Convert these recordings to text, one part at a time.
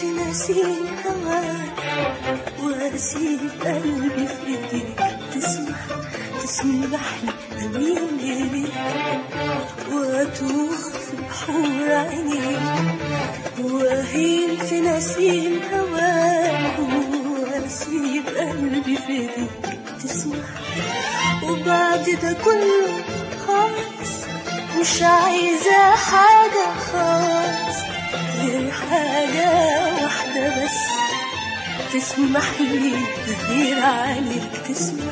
نسيم هواك واسيب قلبي في ايديك تسمح تسمح لي اميل اليك واتوه في بحور عينيك واهيل في نسيم هواك واسيب قلبي في ايديك تسمح وبعد ده كله خالص مش عايزة حاجة خالص غير حاجة واحدة بس تسمح لي غير عليك تسمح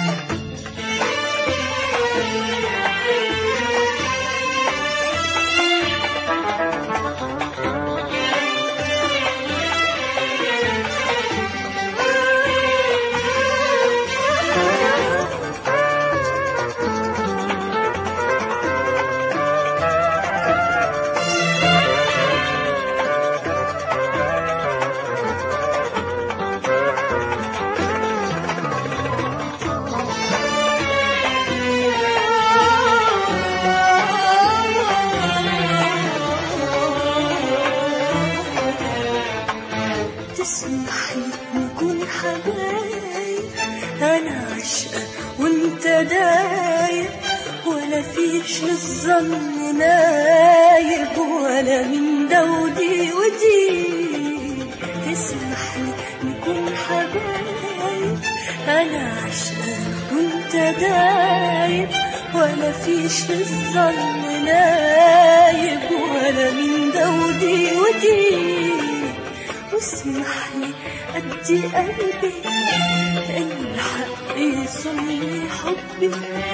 تسمح لي نكون حبايب انا عشقة وانت دايب ولا فيش للظن نايب ولا من ده ودي ودي تسمح لي نكون حبايب انا عشقة وانت دايب ولا فيش للظن نايب ولا من ده ودي ودي واسمح لي أدي قلبي الحق يصلي حبي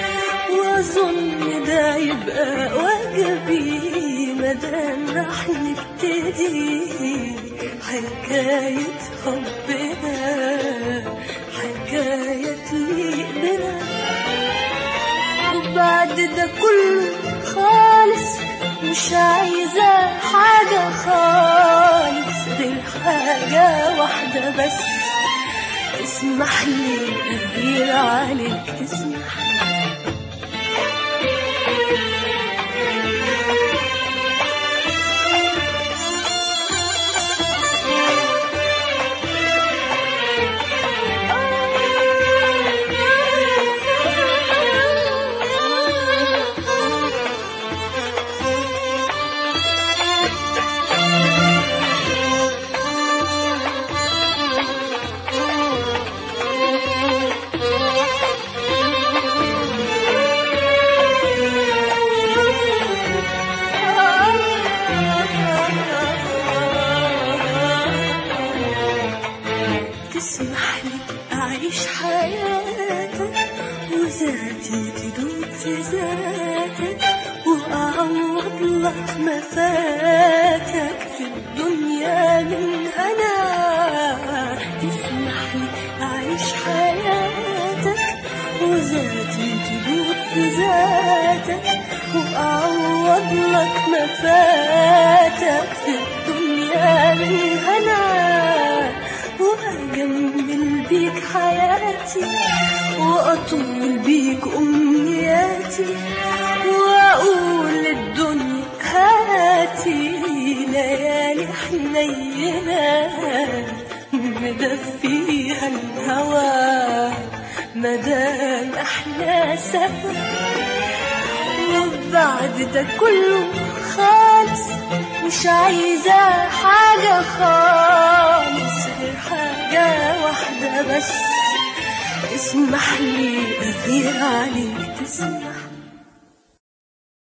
وأظن ده يبقى واجبي مادام راح نبتدي حكاية حبنا حكاية تليق بنا وبعد ده كله خالص مش عايزة حاجة خالص غير حاجة واحدة بس اسمح لي أغير عليك تسمح تسمح لي أعيش حياتك وذاتي تدوب في ذاتك وأعوض لك ما فاتك في الدنيا من هنا تسمح لي أعيش حياتك وذاتي تدوب في ذاتك وأعوض لك ما فاتك في الدنيا من هنا وأجمل بيك حياتي وأطول بيك أمنياتي وأقول للدنيا هاتي ليالي حنينة مدفيها الهوى مدام احنا سوا وبعد ده كله خالص مش عايزة حاجة خالص غير حاجة واحدة بس اسمح لي أغير عليك تسمح